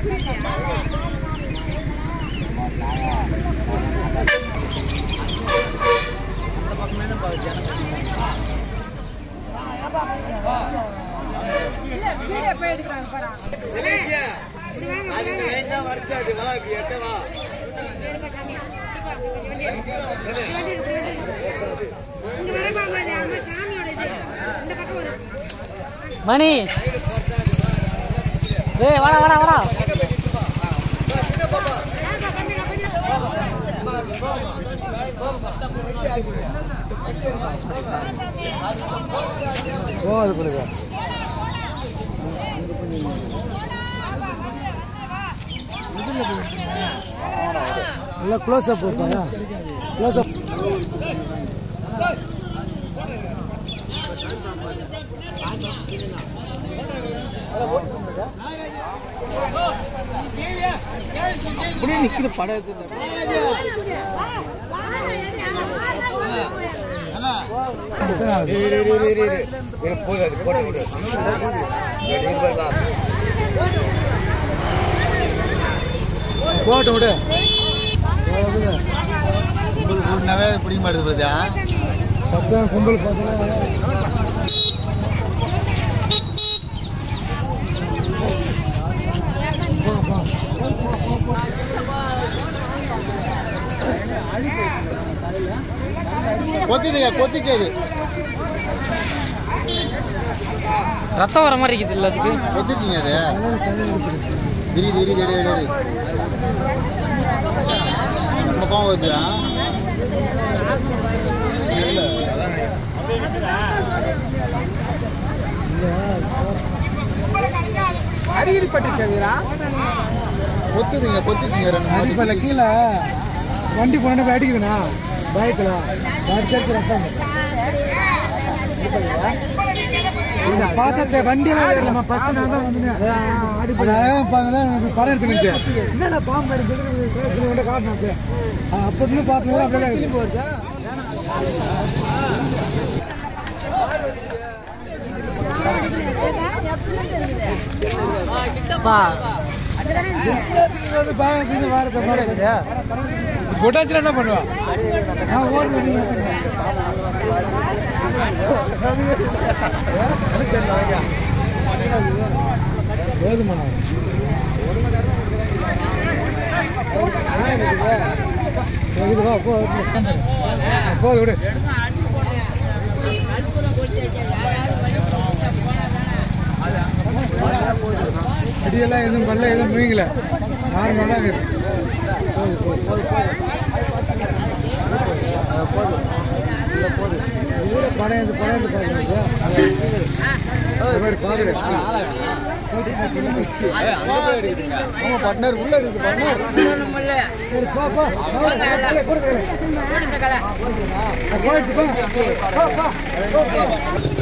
அதுக்கு வேண்டாம் வருத்தாது வா இப்படி எட்ட வா இங்க வர பாப்பா இது அம்மா சாமியோட இது இந்த பக்கம் வரும் மணி ஏய் வாடா வாடா வாடா போகுது கொடுங்க நல்லா க்ளோஸ் அப் இருப்பாங்க க்ளோஸ் அப் இப்படியே நிற்கிற படம் இருக்குது இரு இரு இரு இரு இரு இரு போய் அது போட்டு விடு இரு, இரு போய் வா போட்டு விடு கூட்டினாவே பிடிக்க மாட்டேது பிரதா சத்தம் கும்பல் பார்த்தா கொத்திதுங்க கொத்திச்சு அது ரத்தம் வர மாதிரி இருக்குது இல்லை அதுக்கு கொத்திச்சுங்க அது விரியுது விரியுது எடு எடு எடு நம்ம கோவம் வருது ஆ? அடிக்கடி பட்டுச்சுங்களா கொத்துதுங்க கொத்திச்சுங்க ரெண்டு மூணு அடிப்படல கீழே வண்டி போன போய் அடிக்குதுண்ணா பைக்கில் அடிச்சு ரத்தம் பார்த்தா வண்டியெல்லாம் ஏறலம்மா ஃபர்ஸ்ட் நான் தான் வந்தேன் அதான் பார்த்தா எனக்கு படம் எடுத்துனுச்சு என்னடா பாம்பு எடுத்து காட்டினது அப்போ இருந்து பார்த்தது அப்படியே தான் போச்சா போட்டாச்சுன்னா என்ன பண்ணுவா நான் ஓடுவேன் போதுமாண்ணா இதுவா போ போது விடு அடியெல்லாம் எதுவும் பண்ணல எதுவும் முயங்கல நார்மலாக இருக்குது போது போது படம் எடுத்து படம் எடுத்து பாருங்க ஆமா பட்னர் உள்ள இருக்குது பட்னர் சரி போ போ கொடுங்க கொடுங்க போயிட்டு போ போ போ